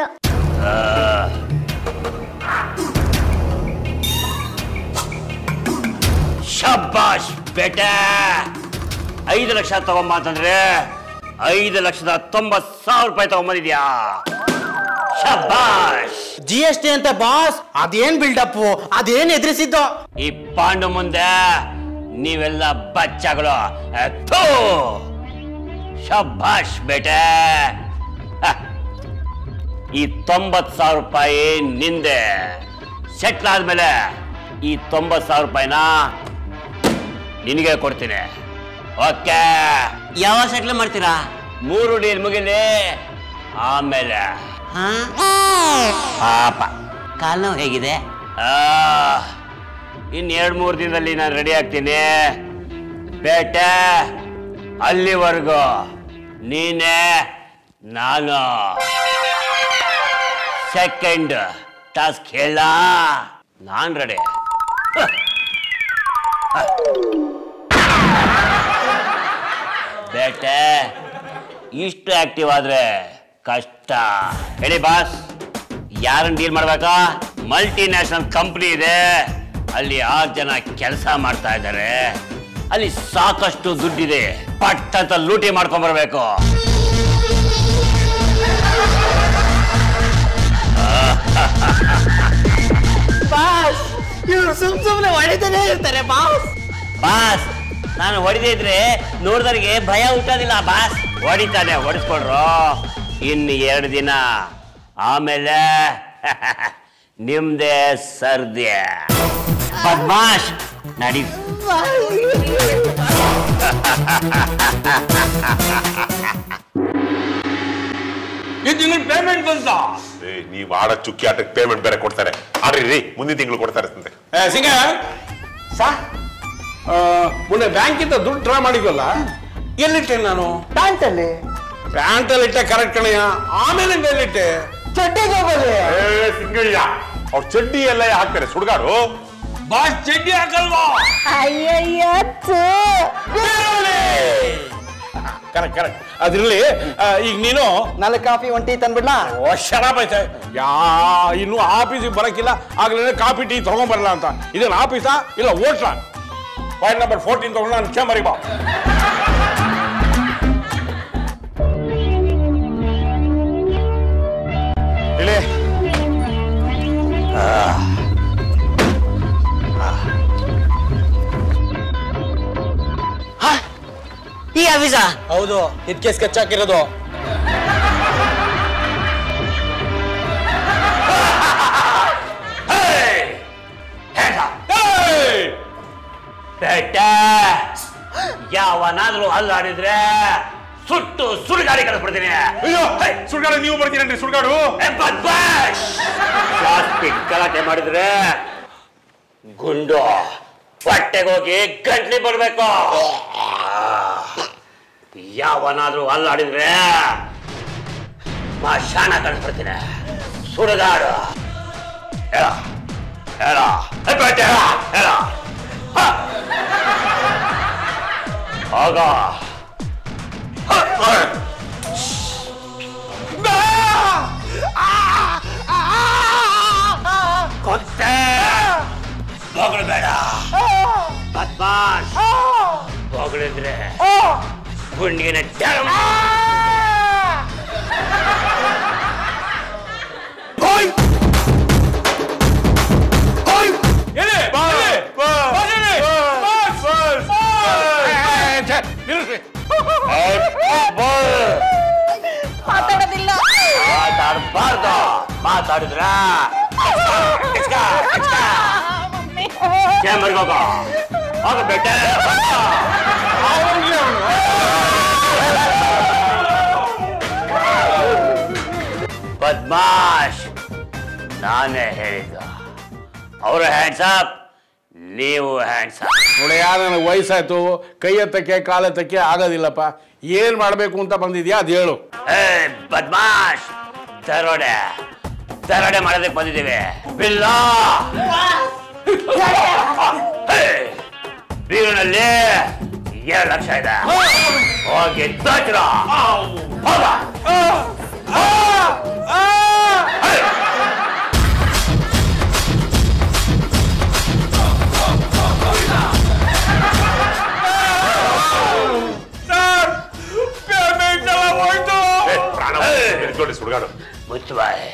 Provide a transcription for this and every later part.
ಶಬ್ಬಾಷ್ ಬೇಟೆ ಐದು ಲಕ್ಷ ತಗೊಂಬ ಅಂತಂದ್ರೆ ಐದು ಲಕ್ಷದ ತೊಂಬತ್ ಸಾವಿರ ರೂಪಾಯಿ ತಗೊಂಬಂದಿದ್ಯಾ ಶಬ್ಬಾಷ್ ಜಿ ಎಸ್ ಟಿ ಅಂತ ಬಾಸ್ ಅದೇನ್ ಬಿಲ್ಡಪ್ ಅದೇನ್ ಎದುರಿಸಿದ್ದು ಈ ಪಾಂಡು ಮುಂದೆ ನೀವೆಲ್ಲ ಬಚ್ಚಗಳು ಥೂ ಶಬ್ಬಾಷ್ ಬೇಟೆ ಹ. ಈ ತೊಂಬತ್ ಸಾವಿರ ರೂಪಾಯಿ ನಿಂದೆ ಸೆಟ್ಲ್ ಆದ್ಮೇಲೆ ಈ ತೊಂಬತ್ ಸಾವಿರ ರೂಪಾಯಿನ ನಿನಗೆ ಕೊಡ್ತೀನಿ ಓಕೆ ಯಾವಾಗ ಸೆಟ್ಲ್ ಮಾಡ್ತೀರಾ ಮೂರು ಡೀಲ್ ಮುಗಿಲಿ ಆಮೇಲೆ ಹಾ ಪಾಪ ಕಾಲ್ ನೋವು ಹೇಗಿದೆ ಆ, ಇನ್ ಎರಡ್ ಮೂರು ದಿನದಲ್ಲಿ ನಾನು ರೆಡಿ ಆಗ್ತೀನಿ ಬೇಟೆ ಅಲ್ಲಿವರೆಗೂ ನೀನೇ ನಾನು ಸೆಕೆಂಡ್ ಟಾಸ್ಕ್ ಹೇಳ ನಾನ್ ರೆಡಿ ಬೇಟೆ ಇಷ್ಟು ಆಕ್ಟಿವ್ ಆದ್ರೆ ಕಷ್ಟ ಹೇಳಿ ಬಾಸ್ ಯಾರನ್ನ ಡೀಲ್ ಮಾಡ್ಬೇಕಾ ಮಲ್ಟಿ ನ್ಯಾಷನಲ್ ಕಂಪ್ನಿ ಇದೆ ಅಲ್ಲಿ ಆರು ಜನ ಕೆಲಸ ಮಾಡ್ತಾ ಇದ್ದಾರೆ ಅಲ್ಲಿ ಸಾಕಷ್ಟು ದುಡ್ಡಿದೆ ಪಟ್ ಅಂತ ಲೂಟಿ ಮಾಡ್ಕೊಂಡ್ ಬರ್ಬೇಕು ಬಾಸ್ ಇವ್ರು ಸುಮ್ ಸುಮ್ನೆ ಹೊಡಿತಾನೆ ಇರ್ತಾರೆ ಬಾಸ್ ಬಾಸ್ ನಾನು ಹೊಡಿದಿದ್ರೆ ನೋಡಿದವ್ರಿಗೆ ಭಯ ಹುಟ್ಟೋದಿಲ್ಲ ಬಾಸ್ ಹೊಡಿತಾನೆ ಹೊಡಿಸ್ಕೊಡ್ರು ಇನ್ನು ಎರಡು ದಿನ ಆಮೇಲೆ ನಿಮ್ದೇ ಸರ್ದಿ ಬದ್ಮಾಶ್ ನಡಿ ಈ ತಿಂಗಳು ಪೇಮೆಂಟ್ ಬಂತ ಏ, ನೀವ್ ಆಡೋ ಚುಕ್ಕಿ ಆಟಕ್ಕೆ ಪೇಮೆಂಟ್ ಬೇರೆ ಕೊಡ್ತಾರೆ ಆಡ್ರಿ ರೀ ಮುಂದಿನ ತಿಂಗಳು ಕೊಡ್ತಾರೆ ಅಂತೆ ಸಿಂಗ ಸಾ ಮೊನ್ನೆ ಬ್ಯಾಂಕಿಂದ ದುಡ್ಡು ಡ್ರಾ ಮಾಡಿದ್ವಲ್ಲ ಎಲ್ಲಿಟ್ಟೆ ನಾನು ಪ್ಯಾಂಟಲ್ಲಿ ಪ್ಯಾಂಟಲ್ಲಿ ಇಟ್ಟೆ ಕರೆಕ್ಟ್ ಕಣಯ್ಯ ಆಮೇಲೆ ಎಲ್ಲಿಟ್ಟೆ ಚಡ್ಡಿಗೆ ಹೋಗಲಿ ಏ ಸಿಂಗಯ್ಯ ಅವ್ರ ಚಡ್ಡಿ ಎಲ್ಲ ಹಾಕ್ತಾರೆ ಸುಡ್ಗಾಡು ಬಾಸ್ ಚಡ್ಡಿ ಹಾಕಲ್ವಾ ಅಯ್ಯಯ್ಯ ಕರೆಕ್ಟ್ ಕರೆಕ್ಟ್ ಅದ್ರಲ್ಲಿ ಆ, ಈಗ ನೀನು ನಾಲ್ಕು ಕಾಫಿ ಒಂಟಿ ತಂದ್ಬಿಡ್ಲಾ ಶರಾಬ್ ಐತೆ ಯಾ ಇನ್ನು ಆಫೀಸಿಗೆ ಬರಕ್ಕಿಲ್ಲ ಆಗ್ಲೇ ಕಾಫಿ ಟೀ ತಗೊಂಬರಲ್ಲ ಅಂತ ಇದೇನು ಆಫೀಸಾ ಇಲ್ಲ ಓಟ್ಲ ಪಾಯಿಂಟ್ ನಂಬರ್ ಫೋರ್ಟೀನ್ ತಗೊಂಡು ನಾನು ಚೇಂಬರಿಗೆ ಬಾ ಹೇಳಿ ಈ ಆಫೀಸಾ ಹೌದು ಇದಕ್ಕೆ ಸ್ಕೆಚ್ ಹಾಕಿರೋದು ಬೇಟೆ ಯಾವನಾದ್ರೂ ಅಲ್ಲಾಡಿದ್ರೆ ಸುಟ್ಟು ಸುಡುಗಾಡಿ ಕಳಿಸ್ಬಿಡ್ತೀನಿ ಅಯ್ಯೋ ಸುಡ್ಗಾಡು ನೀವು ಬರ್ತೀರೇನ್ರಿ ಸುಡ್ಗಾಡು ಏ, ಬದ್ಮಾಶ್! ಜಾಸ್ತಿ ಗಲಾಟೆ ಮಾಡಿದ್ರೆ ಗುಂಡು ಹೊಟ್ಟೆಗೆ ಹೋಗಿ ಗಂಟ್ಲಿ ಬರ್ಬೇಕು ಯಾವನಾದ್ರೂ ಅಲ್ಲಾಡಿದ್ರೆ ಶಾಣ ಕಳಿಸ್ಬಿಡ್ತೀನಿ ಸುಡುಗಾಡು ಹೇಳ ಹೇಳ ಏ, ಬೇಟೆ ಹೇಳ ಹೇಳ ಹ. ಹೋಗ ಹ, ಹ. ಕೊತ್ತೆ ಹೊಗಳಬೇಡ ಬದ್ಮಾಶ್ ಹೊಗಳಿದ್ರೆ ಗುಂಡಿನ ಚರ್ಮ ಹೋಯ್! ಹೋಯ್! ಏ, ಬಾಲ್! ಮಾತಾಡೋದಿಲ್ಲ ಮಾತಾಡ್ಬಾರ್ದು ಮಾತಾಡಿದ್ರ ಕ್ಯಾಮರ್ಗೆ ಹೋಗೋ ಹೋಗ ಬೇಟೆ ಬದ್ಮಾಶ್ ನಾನೇ ಹೇಳಿದ್ದು ಅವರು ಹ್ಯಾಂಡ್ಸ್ ಅಪ್ ನೀವು ಹ್ಯಾಂಡ್ಸ್ ಅಪ್ ನೋಡಯ್ಯ ನನಗೆ ವಯಸ್ಸಾಯ್ತು ಕೈ ಎತ್ತಕ್ಕೆ ಕಾಲೆತ್ತಕ್ಕೆ ಆಗೋದಿಲ್ಲಪ್ಪ ಏನ್ ಮಾಡ್ಬೇಕು ಅಂತ ಬಂದಿದ್ಯಾ ಅದ್ ಹೇಳು ಏ ಬದ್ಮಾಶ್ ದರೋಡೆ ದರೋಡೆ ಮಾಡೋದಕ್ಕೆ ಬಂದಿದ್ದೀವಿ ಬಿಲ್ಲ ಹೇ, ಬೀರಿನಲ್ಲಿ ಎರಡು ಲಕ್ಷ ಇದೆ ಹೋಗಿ ದೋಚ್ರ ಹೋಗ ಸುಡ್ಗಾಡು ಮುಚ್ಚಬಾಯ್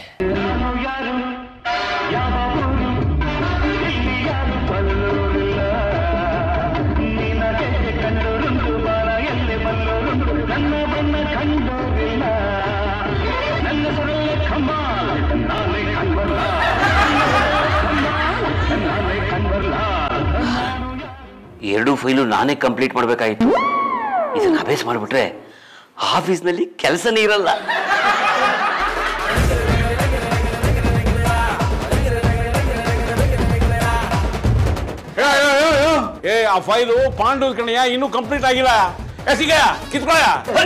ಎರಡು ಫೈಲು ನಾನೇ ಕಂಪ್ಲೀಟ್ ಮಾಡಬೇಕಾಯಿತು ಇದನ್ನ ಅಭ್ಯಾಸ ಮಾಡಿಬಿಟ್ರೆ ಆಫೀಸ್ನಲ್ಲಿ ಕೆಲಸನೇ ಇರಲ್ಲ ಏ, ಏ, ಏ, ಏ. ಏ ಆ ಫೈಲು ಪಾಂಡು ಕಣಯ್ಯ ಇನ್ನೂ ಕಂಪ್ಲೀಟ್ ಆಗಿಲ್ಲ ಎಸಿಗ ಕಿತ್ಕೊಳ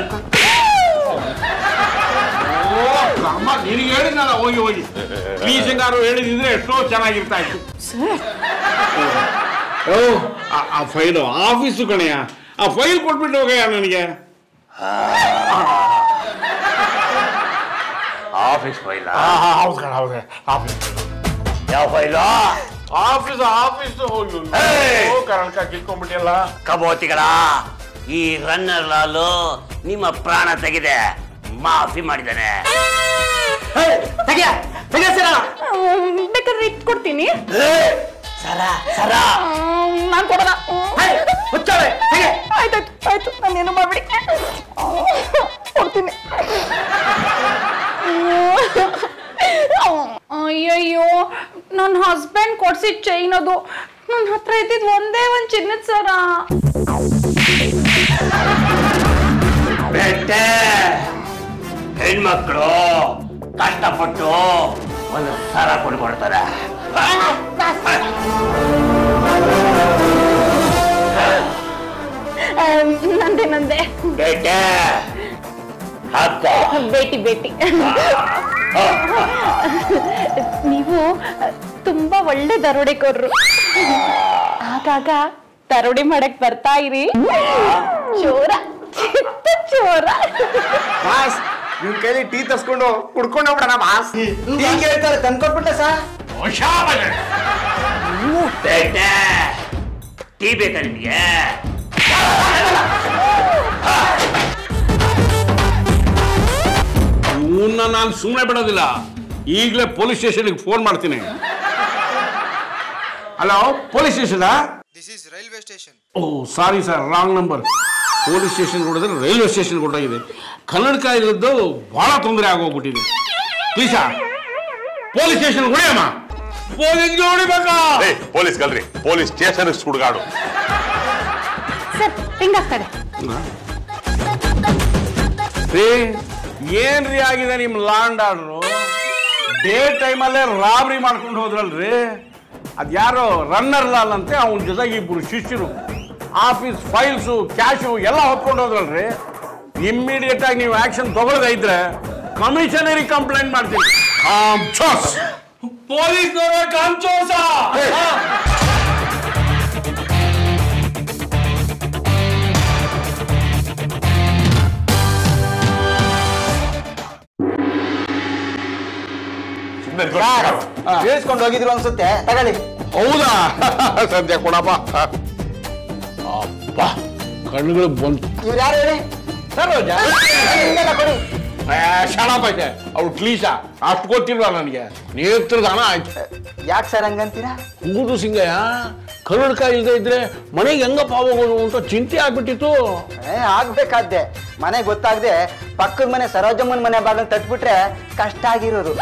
ಅಮ್ಮ ನಿನಗೆ ಹೇಳಿದ್ನಲ್ಲ ಹೋಗಿ ಹೋಗಿ ಪ್ಲೀಸ್ ಹೆಂಗಾರು ಹೇಳಿದಿದ್ರೆ ಎಷ್ಟೋ ಚೆನ್ನಾಗಿರ್ತಾ ಇತ್ತು ಓ ಆ- ಆ ಫೈಲು ಆಫೀಸು ಕಣಯ್ಯ ಆ ಫೈಲ್ ಕೊಟ್ಬಿಟ್ಟು ಹೋಗಯ್ಯ ನನಗೆ ಆಫೀಸ್ ಫೈಲ ಹೌದು ಕಣ ಹೌದು ಆಫೀಸ್ ಯಾವ ಫೈಲು ಆಫೀಸ್ ಆಫೀಸ್ ಹೋಗಿ ಏಯ್! ಕರ್ನಾಟಕ ಕಿತ್ಕೊಂಡ್ಬಿಟ್ಟಿಯಲ್ಲ ಕಬೋತಿಗಳ ಈ ರನ್ನರ್ ಲಾಲು ನಿಮ್ಮ ಪ್ರಾಣ ತೆಗೆದೆ ಮಾಫಿ ಮಾಡಿದ್ದಾನೆ ತೆಗಿಯ ತೆಗಿಯ ಸರ ಹ್ಮ್, ಬೇಕಾದ್ರೆ ಇಟ್ಕೊಡ್ತೀನಿ ಸರ ಸರ ನಾನು ಕೊಡಲ್ಲ ಮುಚ್ಚವೆ ತೆಗೆ ಆಯ್ತಾಯ್ತು ಆಯ್ತು ನಾನೇನು ಮಾಡ್ಬಿಡಿ ಕೊಡ್ತೀನಿ ಅಯ್ಯಯ್ಯೋ ನನ್ನ ಹಸ್ಬೆಂಡ್ ಕೊಡ್ಸಿದ್ ಚೈನ್ ಅದು ನನ್ನ ಹತ್ರ ಇದ್ದಿದ್ ಒಂದೇ ಒಂದ್ ಚಿನ್ನದ ಸರ ಬೆಟ್ಟೆ ಹೆಣ್ಮಕ್ಳು ಕಷ್ಟಪಟ್ಟು ಒಂದು ಸರ ಕೊಡ್ಕೊಡ್ತಾರೆ ಆ, ನಂದೆ ನಂದೆ ಬೆಟ್ಟೆ ಹಕ್ಕ ಬೇಟಿ ಬೇಟಿ ನೀವು ತುಂಬಾ ಒಳ್ಳೆ ದರೋಡೆಕೋರ್ರು ಆಗಾಗ ದರೋಡೆ ಮಾಡಕ್ ಬರ್ತಾ ಇರಿ ಚೋರ ಚಿತ್ತ ಚೋರ ಬಾಸ್ ನಿಮ್ ಕೈಲಿ ಟೀ ತರ್ಸ್ಕೊಂಡು ಕುಡ್ಕೊಂಡು ಹೋಗ್ಬಿಡಣ ಬಾಸ್ ಟೀ ಕೇಳ್ತಾರೆ ತಂದ್ಕೊಟ್ಬಿಟ್ಟೆ ಸರ್ ಬೇಟೆ ಟೀ ಬೇಕಾ ನಿಮಗೆ ಇವನ್ನ ನಾನು ಸುಮ್ಮನೆ ಬಿಡೋದಿಲ್ಲ ಈಗಲೇ ಪೊಲೀಸ್ ಸ್ಟೇಷನ್ಗೆ ಫೋನ್ ಮಾಡ್ತೀನಿ ಹಲೋ ಪೊಲೀಸ್ ಸ್ಟೇಷನಾ This is railway station. Oh sorry sir wrong number police station ಕೊಡಿದ್ರೆ ರೈಲ್ವೆ ಸ್ಟೇಷನ್ ಕೊಟ್ಟಾಗಿದೆ ಕನ್ನಡಕ ಇಲ್ಲದ್ದು ಬಹಳ ತೊಂದರೆ ಆಗೋಗ್ಬಿಟ್ಟಿದೆ ಪ್ಲೀಸಾ ಪೊಲೀಸ್ ಸ್ಟೇಷನ್ ಹೊಡಿಯಮ್ಮ ಪೊಲೀಸ್ಗೆ ಹೊಡಿಬೇಕಾ ಏ ಪೊಲೀಸ್ ಗಲ್ರಿ ಪೊಲೀಸ್ ಸ್ಟೇಷನ್ ಸುಡ್ಗಾಡು ಸರ್ ಹಿಂಗಾಗ್ತದೆ ರೀ ಏನ್ರಿ ಆಗಿದೆ ನಿಮ್ ಲಾಂಡ್ ಆರ್ಡ್ರು ಡೇ ಟೈಮಲ್ಲೇ ರಾಬ್ರಿ ಮಾಡ್ಕೊಂಡು ಹೋದ್ರಲ್ರಿ ಅದ್ಯಾರೋ ರನ್ನರ್ ಲಾಲ್ ಅಂತೆ ಅವನ ಜೊತೆಗೆ ಇಬ್ಬರು ಶಿಷ್ಯರು ಆಫೀಸ್ ಫೈಲ್ಸು ಕ್ಯಾಶು ಎಲ್ಲ ಹೊತ್ಕೊಂಡು ಹೋದ್ರಲ್ರಿ ಇಮ್ಮಿಡಿಯೇಟ್ ಆಗಿ ನೀವು ಆಕ್ಷನ್ ತಗೊಳ್ಳದೇ ಇದ್ರೆ ಕಮಿಷನರಿ ಕಂಪ್ಲೇಂಟ್ ಮಾಡ್ತೀನಿ ಕಾಂಚೋಸ್ ಪೊಲೀಸ್ನವರ ಕಾಂಚೋಸ ಇಳಿಸ್ಕೊಂಡು ಹೋಗಿದ್ರು ಅನ್ಸುತ್ತೆ ತಗೊಳ್ಳಿ ಹೌದಾ ಸದ್ಯ ಕೊಡಪ್ಪ ಅಪ್ಪ ಕಣ್ಣುಗಳು ಬಂತು ಇವ್ರು ಯಾರು ಹೇಳಿ ಸರೋಜ ಹಿಂಗೆಲ್ಲ ಕೊಡಿ ಶಣಪ್ಪ ಐತೆ ಅವ್ಳು ಕ್ಲೀಶ ಅಷ್ಟು ಗೊತ್ತಿಲ್ವಾ ನನಗೆ ನೇತ್ರದ ಹಣ ಆಯ್ತು ಯಾಕೆ ಸರ್ ಹಂಗಂತೀರಾ ಹೌದು ಸಿಂಗಯ್ಯ ಕನ್ನಡಕ ಇಲ್ಲದೆ ಇದ್ರೆ ಮನೆಗೆ ಹೆಂಗಪ್ಪ ಹೋಗೋದು ಅಂತ ಚಿಂತೆ ಆಗ್ಬಿಟ್ಟಿತ್ತು ಏ ಆಗ್ಬೇಕಾದ್ದೆ ಮನೆ ಗೊತ್ತಾಗ್ದೆ ಪಕ್ಕದ ಮನೆ ಸರೋಜಮ್ಮನ ಮನೆ ಬಾಗಿಲು ತಟ್ಬಿಟ್ರೆ ಕಷ್ಟ ಆಗಿರೋದು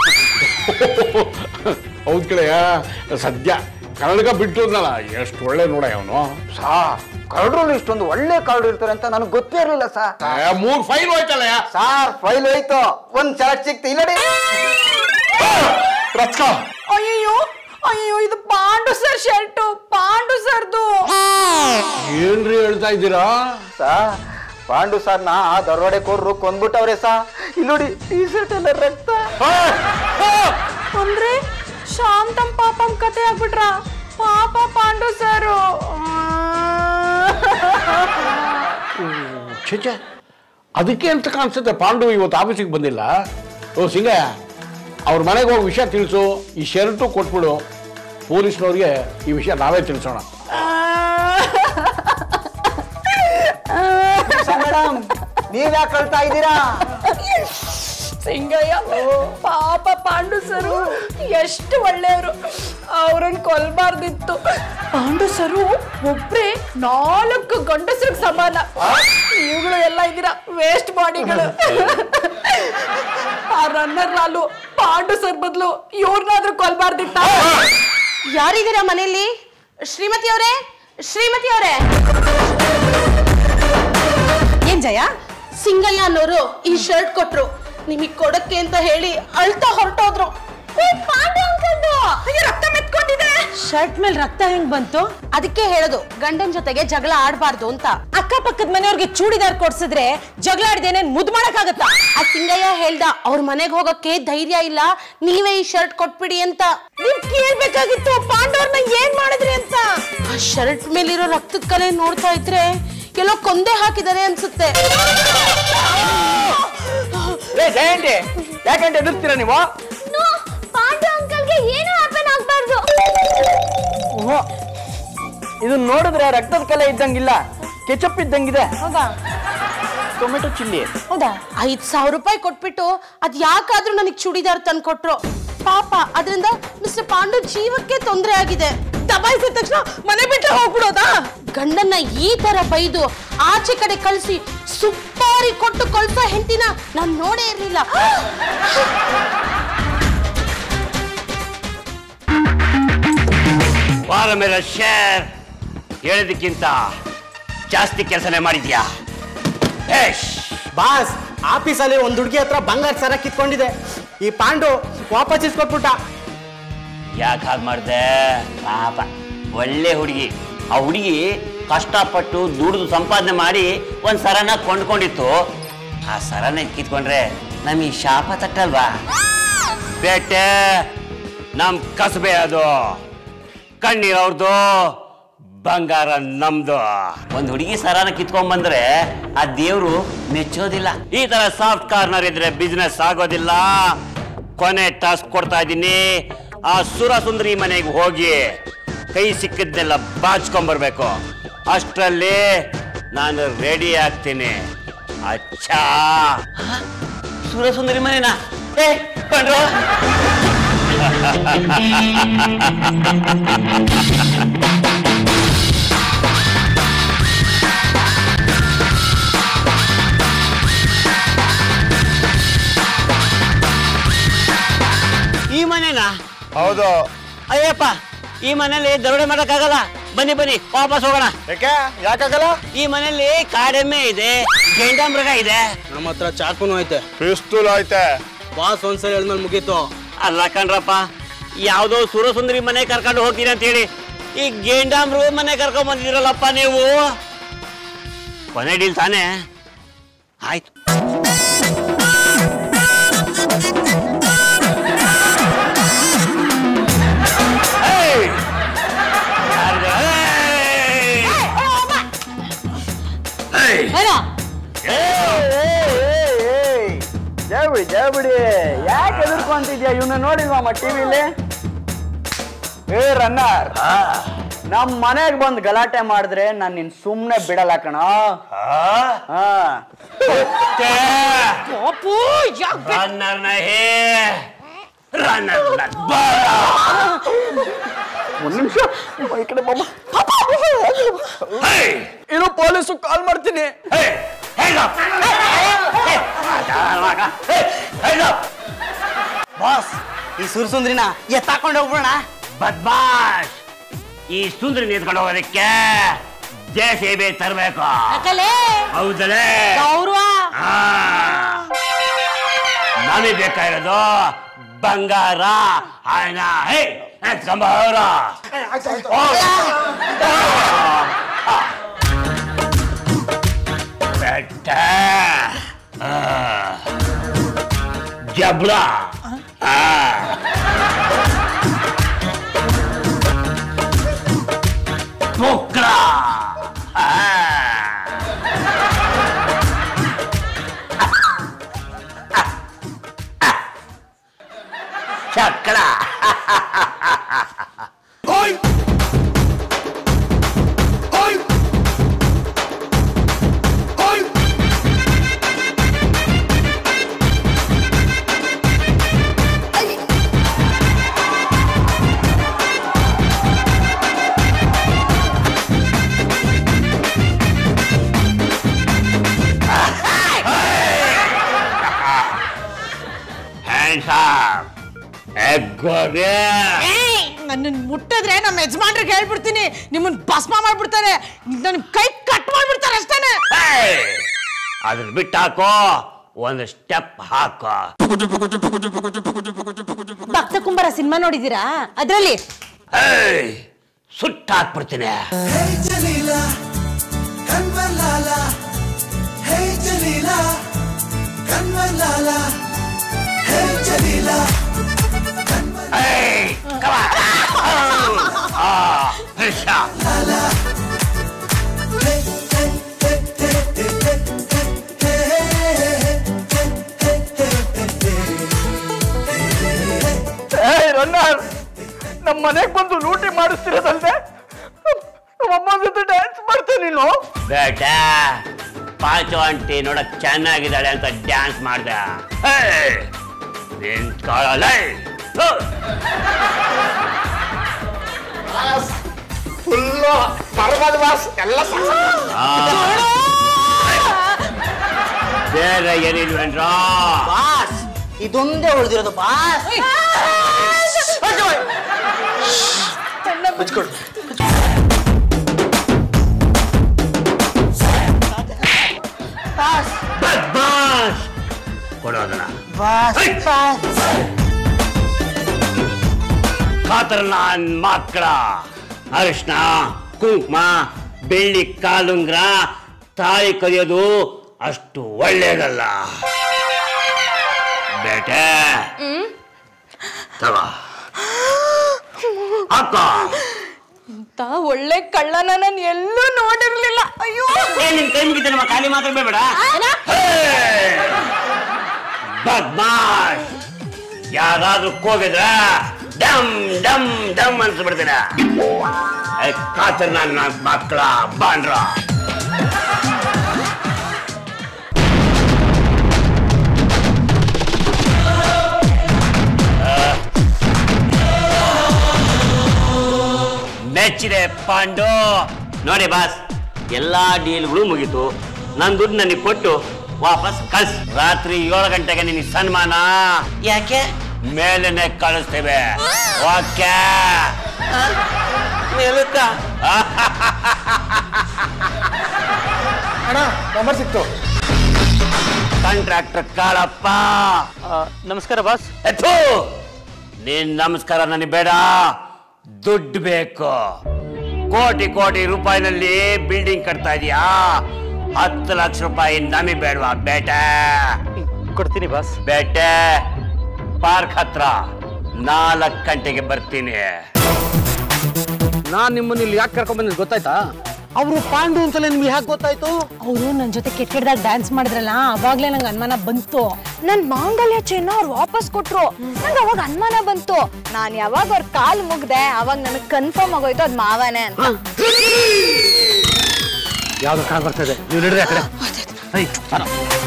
ಹೌದ್ ಕಡೆಯ ಸದ್ಯ ಕನ್ನಡಕ ಬಿಟ್ಟು ಹೋದ್ನಲ್ಲ ಎಷ್ಟು ಒಳ್ಳೆ ನೋಡ ಅವನು ಸಾ ಕರಡ್ರಲ್ಲಿ ಇಷ್ಟೊಂದು ಒಳ್ಳೆ ಕಾರ್ಡ್ ಇರ್ತಾರೆ ಅಂತ ನನಗೆ ಗೊತ್ತೇ ಇರಲಿಲ್ಲ ಸರ್ ಮೂರ್ ಫೈಲ್ ಹೋಯ್ತಲ್ಲ ಸಾರ್ ಫೈಲ್ ಹೋಯ್ತು ಒಂದ್ ಚಾರ್ಜ್ ಸಿಕ್ತು ಇಲ್ಲ ರತ್ಕ ಅಯ್ಯೋ ಅಯ್ಯೋ ಇದು ಪಾಂಡು ಸರ್ ಶರ್ಟು ಪಾಂಡು ಸರ್ದು ಏನ್ರಿ ಹೇಳ್ತಾ ಇದ್ದೀರಾ ಸಾ ಪಾಂಡು ಸರ್ನ ಆ ದರೋಡೆ ಕೋರ್ರು ಕೊಂದ್ಬಿಟ್ಟವ್ರೆ ಸಾ ಇಲ್ಲಿ ನೋಡಿ ಟೀ ಶರ್ಟ್ ಎಲ್ಲ ರಕ್ತ ಅಂದ್ರೆ ಶಾಂತಂ ಪಾಪಂ ಕತೆ ಆಗ್ಬಿಟ್ರ ಪಾಪ ಪಾಂಡು ಸರು ಛೆ ಅದಕ್ಕೆ ಅಂತ ಕಾಣಿಸುತ್ತೆ ಪಾಂಡು ಇವತ್ತು ಆಫೀಸಿಗೆ ಬಂದಿಲ್ಲ ಓ ಸಿಂಗಯ್ಯ ಅವ್ರ ಮನೆಗೆ ಹೋಗಿ ವಿಷಯ ತಿಳಿಸು ಈ ಶರ್ಟು ಕೊಟ್ಬಿಡು ಪೊಲೀಸ್ನವ್ರಿಗೆ ಈ ವಿಷಯ ನಾವೇ ತಿಳಿಸೋಣ ಮೇಡಮ್ ನೀವ್ ಯಾಕೆ ಕಳ್ತಾ ಇದ್ದೀರಾ ಸಿಂಗಯ್ಯ ಪಾಪ ಪಾಂಡು ಸರು ಎಷ್ಟು ಒಳ್ಳೆಯವರು ಅವ್ರನ್ನ ಕೊಲ್ಬಾರ್ದಿತ್ತು ಪಾಂಡು ಸರು ಒಬ್ರೇ ನಾಲ್ಕು ಗಂಡಸ್ರಿಗೆ ಸಮಾನ ಇವುಗಳು ಎಲ್ಲ ಇದ್ದೀರಾ ವೇಸ್ಟ್ ಬಾಡಿಗಳು ಆ ರನ್ನರ್ ಲಾಲು ಪಾಂಡು ಸರ್ ಬದಲು ಇವ್ರನ್ನಾದ್ರೂ ಕೊಲ್ಬಾರ್ದಿತ್ತ ಯಾರಿದ್ದೀರಾ ಮನೆಯಲ್ಲಿ ಶ್ರೀಮತಿ ಅವರೇ ಶ್ರೀಮತಿ ಅವರೇ ಏನ್ ಜಯ ಸಿಂಗಯ್ಯ ಅನ್ನೋರು ಈ ಶರ್ಟ್ ಕೊಟ್ರು ನಿಮಗ್ ಕೊಡಕ್ಕೆ ಅಂತ ಹೇಳಿ ಅಳ್ತಾ ಹೊರಟೋದ್ರು ರಕ್ತ ಮೆತ್ಕೊಂಡಿದೆ ಶರ್ಟ್ ಮೇಲೆ ರಕ್ತ ಹೆಂಗ್ ಬಂತು ಅದಕ್ಕೆ ಹೇಳೋದು ಗಂಡನ್ ಜೊತೆಗೆ ಜಗಳ ಆಡ್ಬಾರ್ದು ಅಂತ ಅಕ್ಕಪಕ್ಕದ ಮನೆಯವ್ರಿಗೆ ಚೂಡಿದಾರ್ ಕೊಡ್ಸಿದ್ರೆ ಜಗಳ ಆಡ್ದೇನೆ ಮುದ್ ಮಾಡಕ್ಕಾಗತ್ತ ಆ ಸಿಂಗಯ್ಯ ಹೇಳ್ದ ಅವ್ರ ಮನೆಗೆ ಹೋಗಕ್ಕೆ ಧೈರ್ಯ ಇಲ್ಲ ನೀವೇ ಈ ಶರ್ಟ್ ಕೊಟ್ಬಿಡಿ ಅಂತ ನೀವ್ ಕೇಳ್ಬೇಕಾಗಿತ್ತು ಪಾಂಡವ್ರನ್ನ ಏನ್ ಮಾಡಿದ್ರಿ ಅಂತ ಆ ಶರ್ಟ್ ಮೇಲಿರೋ ರಕ್ತದ ಕಲೆ ನೋಡ್ತಾ ಇದ್ರೆ ಎಲ್ಲೋ ಕೊಂದೆ ಹಾಕಿದಾರೆ ಅನ್ಸುತ್ತೆ ಏ ಜಯಂತಿ ಯಾಕಂತ ಎದುರ್ತೀರಾ ನೀವು ಪಾಂಡು ಅಂಕಲ್ಗೆ ಏನೂ ಹ್ಯಾಪನ್ ಆಗ್ಬಾರ್ದು ಓಹೋ ಇದು ನೋಡಿದ್ರೆ ರಕ್ತದ ಕಲೆ ಇದ್ದಂಗಿಲ್ಲ ಕೆಚಪ್ ಇದ್ದಂಗಿದೆ ಹೌದಾ ಟೊಮೆಟೊ ಚಿಲ್ಲಿ ಹೌದಾ ಐದ್ ಸಾವಿರ ರೂಪಾಯಿ ಕೊಟ್ಬಿಟ್ಟು ಅದ್ ಯಾಕಾದ್ರೂ ನನಗೆ ಚೂಡಿದಾರ್ ತಂದು ಕೊಟ್ರು ಪಾಪ ಅದರಿಂದ ಮಿಸ್ಟರ್ ಪಾಂಡು ಜೀವಕ್ಕೆ ತೊಂದರೆ ಆಗಿದೆ ದಬಾಯಿಸಿದ ತಕ್ಷಣ ಮನೆ ಬಿಟ್ಟು ಹೋಗ್ಬಿಡೋದಾ ಗಂಡನ್ನ ಈ ತರ ಬೈದು ಆಚೆ ಕಡೆ ಕಳಿಸಿ ಸುಪ್ಪಾರಿ ಕೊಟ್ಟು ಕಳ್ಸೋ ಹೆಂಡತಿನ ನಾನ್ ನೋಡೇ ಇರ್ಲಿಲ್ಲ ವಾರ ಮೇಲೆ ಶೇರ್ ಹೇಳಿದಕ್ಕಿಂತ ಜಾಸ್ತಿ ಕೆಲಸನೇ ಮಾಡಿದ್ಯಾ ಏಶ್ ಬಾಸ್ ಆಫೀಸಲ್ಲಿ ಒಂದು ಹುಡುಗಿ ಹತ್ರ ಬಂಗಾರ ಸರ ಕಿತ್ಕೊಂಡಿದೆ ಈ ಪಾಂಡು ವಾಪಸ್ ಇಸ್ಕೊಟ್ಬಿಟ್ಟ ಯಾಕೆ ಹಾಗೆ ಮಾಡಿದೆ ಪಾಪ ಒಳ್ಳೆ ಹುಡುಗಿ ಆ ಹುಡುಗಿ ಕಷ್ಟಪಟ್ಟು ದುಡಿದು ಸಂಪಾದನೆ ಮಾಡಿ ಒಂದು ಸರನ ಕೊಂಡ್ಕೊಂಡಿತ್ತು ಆ ಸರನ ಕಿತ್ಕೊಂಡ್ರೆ ನಮಗೆ ಶಾಪ ತಟ್ಟಲ್ವಾ ಬೇಟೆ ನಮ್ ಕಸಬೆ ಅದು ಕಣ್ಣೀರ್ ಅವ್ರದ್ದು ಬಂಗಾರ ನಮ್ದು ಒಂದು ಹುಡುಗಿ ಸರಾನ ಕಿತ್ಕೊಂಡ್ ಬಂದ್ರೆ ಆ ದೇವ್ರು ಮೆಚ್ಚೋದಿಲ್ಲ ಈ ತರ ಸಾಫ್ಟ್ ಕಾರ್ನರ್ ಇದ್ರೆ ಬಿಸ್ನೆಸ್ ಆಗೋದಿಲ್ಲ ಕೊನೆ ಟಾಸ್ಕ್ ಕೊಡ್ತಾ ಇದ್ದೀನಿ ಆ ಸುರ ಸುಂದರಿ ಮನೆಗೆ ಹೋಗಿ ಕೈ ಸಿಕ್ಕಿದ್ನೆಲ್ಲ ಬಾಚ್ಕೊಂಡ್ಬರ್ಬೇಕು ಅಷ್ಟರಲ್ಲಿ ನಾನು ರೆಡಿ ಆಗ್ತೀನಿ ಅಚ್ಚಾ ಸುರ ಸುಂದರಿ ಮನೆನಾ ಏ ಬಂದ್ರು ಈ ಮನೆನಾ ಹೌದು ಅಯ್ಯಪ್ಪ ಈ ಮನೇಲಿ ದರೋಡೆ ಮಾಡಕ್ಕಾಗಲ್ಲ ಬನ್ನಿ ಬನ್ನಿ ವಾಪಸ್ ಹೋಗೋಣ ಯಾಕೆ ಯಾಕಾಗಲ್ಲ ಈ ಮನೇಲಿ ಕಾಡೆಮ್ಮೆ ಇದೆ ಗೆಂಡಾಮೃಗ ಇದೆ ನಮ್ಮ ಹತ್ರ ಚಾಕುನು ಐತೆ ಪಿಸ್ತೂಲ್ ಐತೆ ಬಾಸ್ ಒಂದ್ಸಲ ಹೇಳಿದ್ಮೇಲೆ ಮುಗೀತು ಅಲ್ಲ ಕಣ್ರಪ್ಪ ಯಾವುದೋ ಸುರಸುಂದರಿ ಮನೆ ಕರ್ಕೊಂಡು ಹೋಗ್ತೀನಿ ಅಂತ ಹೇಳಿ ಈ ಗೇಂಡಾಮೃಗ ಮನೆ ಕರ್ಕೊಂಡ್ ಬಂದಿದ್ದೀರಲ್ಲಪ್ಪ ನೀವು ಕೊನೆ ಡೀಲ್ ತಾನೇ ಆಯ್ತು ಏಯ್! ಯಾರ್ದು? ಏಯ್! ಏಯ್! ಜಯಬಿಡಿ ಜಯಬಿಡಿ ಯಾಕೆ ಎದುರ್ಕೊಂತಿದ್ಯಾ ಇವನ್ನ ನೋಡಿಲ್ವಮ್ಮ ಟಿವಿಲಿ ಏ ರನ್ನರ್ ಆ, ನಮ್ ಮನೆಗ್ ಬಂದ್ ಗಲಾಟೆ ಮಾಡಿದ್ರೆ ನಾನ್ ನಿನ್ ಸುಮ್ನೆ ಬಿಡಲ್ಲ ಕಣ ಆ? ಹಾ ते रनर नहीं रनर बड़ा ಒಂದ್ ನಿಮಿಷ ಈ ಕಡೆ ಬಾಮ್ಮ हे ಇರು ಪೊಲೀಸು ಕಾಲ್ ಮಾಡ್ತೀನಿ hey head up head up boss ಈ ಸುರ್ಸುಂದ್ರಿನ ಎತ್ತಾಕೊಂಡು ಹೋಗ್ಬಿಡೋಣ ಬದ್ಮಾಶ್ ಈ ಸುಂದರಿ ನಿಂತ್ಕೊಂಡು ಹೋಗೋದಕ್ಕೆ ಜೆ ಸಿ ಬಿ ತರಬೇಕು ಹೌದಲೇ ಗೌರವ ಆ. ನಮಗೆ ಬೇಕಾಗಿರೋದು ಬಂಗಾರ ಆಯ್ನ ಹೇ ಎತ್ಕೊಂಬಾರ ಬೆಟ್ಟ ಆ. ಜಬ್ರ ಆ. ಪುಕ್ರ ಆ. ಚಕ್ರ ಹ್ಯಾಂಡ್ಸ್ ಅಪ್ ಎಗ್ಗೋಗೆ ನನ್ನ ಮುಟ್ಟಿದ್ರೆ ನಮ್ಮ ಯಜಮಾನ್ರಿಗೆ ಹೇಳ್ಬಿಡ್ತೀನಿ ನಿಮ್ಮನ್ನ ಭಸ್ಮ ಮಾಡ್ಬಿಡ್ತಾರೆ ನನ್ನ ಕೈ ಕಟ್ ಮಾಡ್ಬಿಡ್ತಾರೆ ಅಷ್ಟೇನೆ ಅದ್ರ ಬಿಟ್ಟು ಹಾಕೋ ಒಂದು ಸ್ಟೆಪ್ ಹಾಕೋ ಭಕ್ತ ಕುಂಬಾರ ಸಿನಿಮಾ ನೋಡಿದೀರಾ ಅದ್ರಲ್ಲಿ ಏಯ್ ಸುಟ್ಟು ಹಾಕ್ಬಿಡ್ತೀನಿ ಏಯ್, come on. ಆ, ಫಿನಿಶ್. ಏಯ್ ರನ್ನರ್ ನಮ್ಮ ಮನೆಗೆ ಬಂದು ಲೂಟಿ ಮಾಡಿಸ್ತಿರೋದಲ್ದೆ ನಮ್ಮ ಅಮ್ಮನ ಜೊತೆ ಡ್ಯಾನ್ಸ್ ಮಾಡ್ತೇನೆ ನೀನು ಬೇಟ ಪಾಚು ಆಂಟಿ ನೋಡಕ್ ಚೆನ್ನಾಗಿದ್ದಾಳೆ ಅಂತ ಡ್ಯಾನ್ಸ್ ಮಾಡ್ದೆ ನಿಂತ್ಕೊಳ್ಳಲ್ಲ ಫುಲ್ಲು ಪರ್ವದ ಬಾಸ್ ಎಲ್ಲ ಬೇರೆ ಏನಿಲ್ವೇನ್ರ ಬಾಸ್ ಇದೊಂದೇ ಉಳಿದಿರೋದು ಬಾಸ್ ಮುಚ್ಕೊಡು ಬಾಸ್ ಬದ್ಮಾಶ್ ಕೊಡೋದನ್ನ ಬಾಸ್ ಬಾಸ್ ಖಾತರ ನಾನ್ ಮಕ್ಕಳ ಅರಿಶಿನ ಕುಂಕುಮ ಬೆಳ್ಳಿ ಕಾಲುಂಗ್ರ ತಾಳಿ ಕದಿಯೋದು ಅಷ್ಟು ಒಳ್ಳೇದಲ್ಲ ಬೇಟೆ ತಗೋ ಹಾಕ ಅಂತ ಒಳ್ಳೆ ಕಳ್ಳನ ನಾನು ಎಲ್ಲೂ ನೋಡಿರ್ಲಿಲ್ಲ ಅಯ್ಯೋ ಏ ನಿನ್ ಕೈ ಮುಗಿತ ನಮ್ಮ ಖಾಲಿ ಮಾತ್ರ ಬೇಡ ಬದ್ಮಾಶ್ ಯಾರಾದ್ರೂ ಕೋಗಿದ್ರ ಡಮ್ ಡಮ್ ಡಮ್ ಅನ್ಸ್ಬಿಡ್ತೀನ ಕಾತರ ನನ್ನ ಮಕ್ಕಳ ಬಾಂಡ್ರ ಮೆಚ್ಚಿದೆ ಪಾಂಡು ನೋಡಿ ಬಾಸ್ ಎಲ್ಲಾ ಡೀಲ್ಗಳು ಮುಗೀತು ನನ್ನ ದುಡ್ಡು ನನಗೆ ಕೊಟ್ಟು ವಾಪಸ್ ಕಳ್ಸ್ ರಾತ್ರಿ ಏಳು ಗಂಟೆಗೆ ನಿನಗೆ ಸನ್ಮಾನ ಯಾಕೆ ಮೇಲೇನೆ ಕಳಿಸ್ತೇವೆ ಓಕೆ ಮೇಲಕ್ಕ ಅಣ್ಣ ನಂಬರ್ ಸಿಕ್ತು ಕಾಂಟ್ರಾಕ್ಟರ್ ಕಾಳಪ್ಪ ನಮಸ್ಕಾರ ಬಾಸ್ ಎತ್ತು ನೀನ್ ನಮಸ್ಕಾರ ನನಗೆ ಬೇಡ ದುಡ್ಡು ಬೇಕು ಕೋಟಿ ಕೋಟಿ ರೂಪಾಯಿನಲ್ಲಿ ಬಿಲ್ಡಿಂಗ್ ಕಟ್ತಾ ಇದೀಯಾ ಹತ್ತು ಲಕ್ಷ ರೂಪಾಯಿ ನಮಗೆ ಬೇಡವಾ ಬೇಟೆ ಕೊಡ್ತೀನಿ ಬಾಸ್ ಬೇಟೆ ಪಾರ್ಕ್ ಹತ್ರ ನಾಲ್ಕು ಗಂಟೆಗೆ ಬರ್ತೀನಿ ನಾನ್ ನಿಮ್ಮನ್ನ ಇಲ್ಲಿ ಯಾಕೆ ಕರ್ಕೊಂಡ್ ಬಂದಿದ್ದು ಗೊತ್ತಾಯ್ತಾ ಅವರು ಪಾಂಡು ಅಂತಲೇ ನಿಮ್ಗೆ ಯಾಕೆ ಗೊತ್ತಾಯ್ತು ಅವರು ನನ್ನ ಜೊತೆ ಕೆಟ್ಟ ಕೆಟ್ಟದಾಗ ಡ್ಯಾನ್ಸ್ ಮಾಡಿದ್ರಲ್ಲ ಅವಾಗ್ಲೇ ನಂಗೆ ಅನುಮಾನ ಬಂತು ನನ್ ಮಾಂಗಲ್ಯ ಚಿನ್ನ ಅವ್ರು ವಾಪಸ್ ಕೊಟ್ರು ನಂಗೆ ಅವಾಗ ಅನುಮಾನ ಬಂತು ನಾನ್ ಯಾವಾಗ ಅವ್ರ ಕಾಲ್ ಮುಗ್ದೆ ಅವಾಗ ನನಗ್ ಕನ್ಫರ್ಮ್ ಆಗೋಯ್ತು ಅದ್ ಮಾವನೇ ಅಂತ ಯಾವ್ದು ಕಾಣ್ ಬರ್ತದೆ ನೀವು ನಡ್ರಿ ಆ ಕಡೆ ಐ, ಬರ.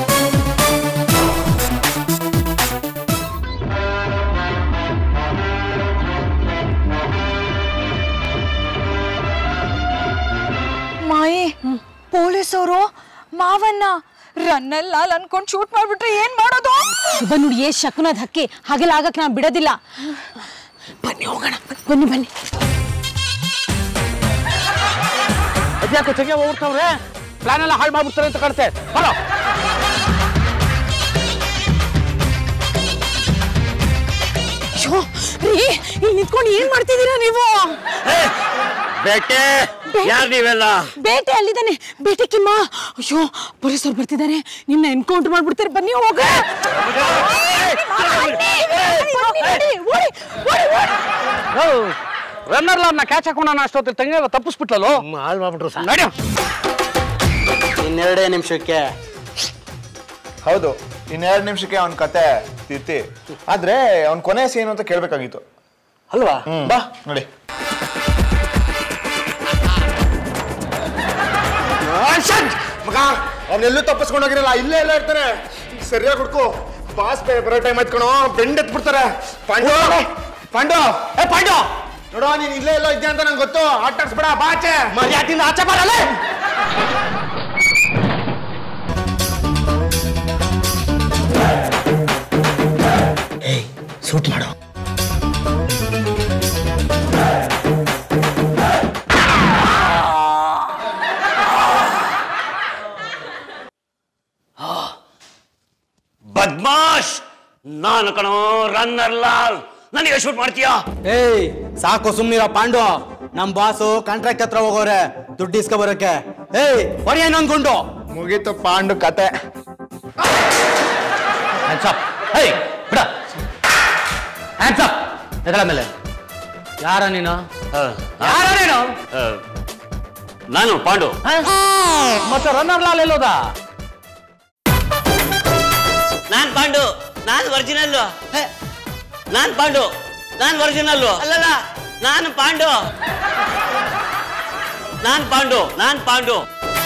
ಮಾಯಿ ಪೊಲೀಸವರು ಮಾವನ್ನ ರನ್ನೆಲ್ಲ ಅನ್ಕೊಂಡ್ ಶೂಟ್ ಮಾಡ್ಬಿಟ್ರೆ ಏನ್ ಮಾಡೋದು ಶುಭ ನೋಡಿ ಏ ಶಕುನದ ಹಕ್ಕಿ ಹಾಗೆಲ್ಲ ಆಗಕ್ಕೆ ನಾನು ಬಿಡೋದಿಲ್ಲ ಬನ್ನಿ ಹೋಗೋಣ ಬನ್ನಿ ಬನ್ನಿ ಅದ್ಯಾಕೋ ತೆಗೆ ಹೋಗ್ಬಿಡ್ತಾವ್ರೆ ಪ್ಲಾನ್ ಎಲ್ಲ ಹಾಳು ಮಾಡ್ಬಿಡ್ತಾರೆ ಅಂತ ಕಾಣುತ್ತೆ ಬರೋ ಅಯ್ಯೋ ರೀ ಇಲ್ಲಿ ನಿಂತ್ಕೊಂಡು ಏನ್ ಮಾಡ್ತಿದ್ದೀರಾ ನೀವು ಬೇಟೆ ಯಾರು ನೀವೆಲ್ಲ ಬೇಟೆ ಅಲ್ಲಿದ್ದಾನೆ ಬೇಟೆ ಕಿಮ್ಮ ಅಯ್ಯೋ ಪೊಲೀಸರು ಬರ್ತಿದ್ದಾರೆ ನಿನ್ನ ಎನ್ಕೌಂಟರ್ ಮಾಡ್ಬಿಡ್ತಾರೆ ಬನ್ನಿ ಹೋಗ ರನ್ನರ್ ಲಾರ್ನ ಕ್ಯಾಚ್ ಹಾಕೋಣ ಅಷ್ಟೊತ್ತಿಗೆ ತಂಗಿ ತಪ್ಪಿಸ್ಬಿಟ್ಲಲ್ಲೋ ಹಾಳು ಮಾಡ್ಬಿಟ್ರು ಸರ್ ನಡಿ ಇನ್ನೆರಡೇ ನಿಮಿಷಕ್ಕೆ ಹೌದು ಇನ್ನೆರಡು ನಿಮಿಷಕ್ಕೆ ಅವನ ಕತೆ ತಿರ್ತಿ ಆದ್ರೆ ಅವನ ಕೊನೆ ಏನು ಅಂತ ಕೇಳ್ಬೇಕಾಗಿತ್ತು ಅಲ್ವಾ ಬಾ ನೋಡಿ ಮಗ ಅವನೆಲ್ಲೂ ತಪ್ಪಿಸ್ಕೊಂಡೋಗಿರಲ್ಲ ಇಲ್ಲೇ ಎಲ್ಲ ಇರ್ತಾನೆ ಸರಿಯಾಗಿ ಹುಡ್ಕು ಬಾಸ್ ಬರೋ ಟೈಮ್ ಆಯ್ತು ಕಣೋ ಬೆಂಡ್ ಎತ್ಬಿಡ್ತಾರೆ ಪಾಂಡು ಪಾಂಡು ಏ ಪಾಂಡು ನೋಡೋ ನೀನ್ ಇಲ್ಲೇ ಎಲ್ಲೋ ಇದ್ದೆ ಅಂತ ನಂಗೆ ಗೊತ್ತು ಆಟ ಆಡ್ಸ್ಬೇಡ ಬಾಚೆ ಮರ್ಯಾದಿಂದ ಆಚೆ ಬರಲ್ಲ ಏಯ್ ಬದ್ಮಾಶ್ ನಾನು ಕಣೋ ರನ್ನರ್ ಲಾಲ್ ನನಗೆ ಶೂಟ್ ಮಾಡ್ತೀಯಾ ಏಯ್ ಸಾಕು ಸುಮ್ನಿರೋ ಪಾಂಡು ನಮ್ ಬಾಸು ಕಾಂಟ್ರಾಕ್ಟ್ ಹತ್ರ ಹೋಗೋರೆ ದುಡ್ಡು ಇಸ್ಕೊ ಬರೋಕೆ ಏಯ್ ಹೊರ ಇನ್ನೊಂದ್ ಗುಂಡು ಮುಗೀತು ಪಾಂಡು ಕತೆ ಹೇಯ್ ಬಿಡ ಹ್ಯಾಂಡ್ಸ್ ಅಪ್ ಎದಳ ಮೇಲೆ ಯಾರ ನೀನು ಯಾರ ನೀನು ಆ, ನಾನು ಪಾಂಡು ಮತ್ತೆ ರನ್ನರ್ ಲಾಲ್ ಎಲ್ಲೋದ ನಾನ್ ಪಾಂಡು ನಾನ್ ಒರಿಜಿನಲ್ ನಾನ್ ಪಾಂಡು ನಾನ್ ಒರಿಜಿನಲ್ ಅಲ್ಲಲ್ಲ ನಾನು ಪಾಂಡು ನಾನ್ ಪಾಂಡು ನಾನ್ ಪಾಂಡು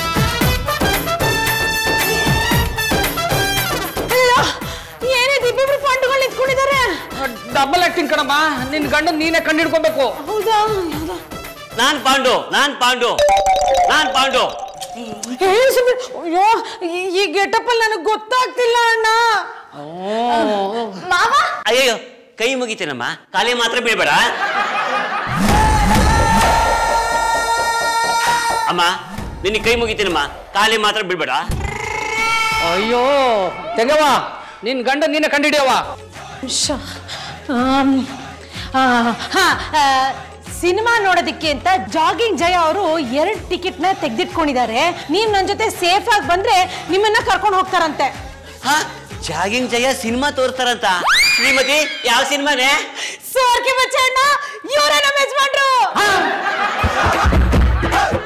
ಏನಿದೆ ಇಬ್ಬಿಬ್ರು ಪಾಂಡುಗಳು ನಿಂತ್ಕೊಂಡಿದ್ದಾರೆ ಡಬಲ್ ಆಕ್ಟಿಂಗ್ ಕಣಮ್ಮ ನಿನ್ ಗಂಡ ನೀನೇ ಕಂಡಿಡ್ಕೋಬೇಕು ಹೌದಾ ನಾನ್ ಪಾಂಡು ನಾನ್ ಪಾಂಡು ನಾನ್ ಪಾಂಡು ಹೇ ಸುಮ್ಮನೆ ಅಯ್ಯೋ ಈ- ಈ ಗೆಟಪ್ ಅಲ್ಲಿ ನನಗೆ ಗೊತ್ತಾಗ್ತಿಲ್ಲ ಅಣ್ಣ ಮಾವ ಅಯ್ಯೋ ಕೈ ಮುಗಿತೇನಮ್ಮ ಕಾಲೇ ಮಾತ್ರ ಬೀಳ್ಬೇಡ ಅಮ್ಮ ನಿನ್ನ ಕೈ ಮುಗಿತೇನಮ್ಮ ಕಾಲೇ ಮಾತ್ರ ಬೀಳ್ಬೇಡ ಅಯ್ಯೋ ತೆಗವ ನಿನ್ ಗಂಡ ನೀನೇ ಕಂಡಿಡಿಯವ ಶ- ಆಮ್, ಆ, ಹಾ, ಆ, ಸಿನಿಮಾ ನೋಡೋದಕ್ಕೆ ಅಂತ ಜಾಗಿಂಗ್ ಜಯ ಅವರು ಎರಡು ಟಿಕೆಟ್ ನ ತೆಗೆದಿಟ್ಕೊಂಡಿದ್ದಾರೆ ನೀವ್ ನನ್ನ ಜೊತೆ ಸೇಫ್ ಆಗಿ ಬಂದ್ರೆ ನಿಮ್ಮನ್ನ ಕರ್ಕೊಂಡು ಹೋಗ್ತಾರಂತೆ ಹಾ ಜಾಗಿಂಗ್ ಜಯ ಸಿನಿಮಾ ತೋರ್ತಾರಂತ ಶ್ರೀಮತಿ ಯಾವ ಸಿನಿಮಾನೇ ಸೋರ್ಕೆ ಬಚ್ಚಣ್ಣ ಇವರೇ ನಮ್ಮ ಯಜಮಾನ್ರು